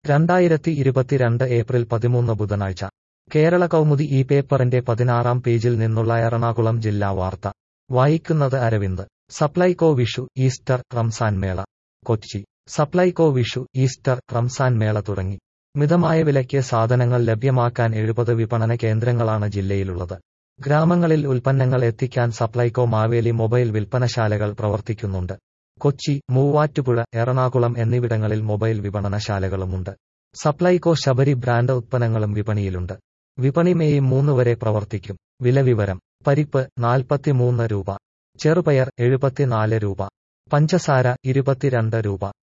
രണ്ടായിരത്തി ഇരുപത്തിരണ്ട് ഏപ്രിൽ പതിമൂന്ന് ബുധനാഴ്ച കേരള കൗമുദി ഈ പേപ്പറിന്റെ പതിനാറാം പേജിൽ നിന്നുള്ള എറണാകുളം ജില്ലാ വാർത്ത വായിക്കുന്നത് അരവിന്ദ് സപ്ലൈകോ വിഷു ഈസ്റ്റർ റംസാൻ മേള കൊച്ചി സപ്ലൈകോ വിഷു ഈസ്റ്റർ റംസാൻ മേള തുടങ്ങി മിതമായ വിലയ്ക്ക് സാധനങ്ങൾ ലഭ്യമാക്കാൻ എഴുപത് വിപണന കേന്ദ്രങ്ങളാണ് ജില്ലയിലുള്ളത് ഗ്രാമങ്ങളിൽ ഉൽപ്പന്നങ്ങൾ എത്തിക്കാൻ സപ്ലൈകോ മാവേലി മൊബൈൽ വിൽപ്പനശാലകൾ പ്രവർത്തിക്കുന്നുണ്ട് കൊച്ചി മൂവാറ്റുപുഴ എറണാകുളം എന്നിവിടങ്ങളിൽ മൊബൈൽ വിപണനശാലകളുമുണ്ട് സപ്ലൈകോ ശബരി ബ്രാൻഡ് ഉത്പന്നങ്ങളും വിപണിയിലുണ്ട് വിപണി മെയ് മൂന്ന് വരെ പ്രവർത്തിക്കും വില വിവരം പരിപ്പ് നാൽപ്പത്തിമൂന്ന് രൂപ ചെറുപയർ എഴുപത്തിനാല് രൂപ പഞ്ചസാര ഇരുപത്തിരണ്ട് രൂപ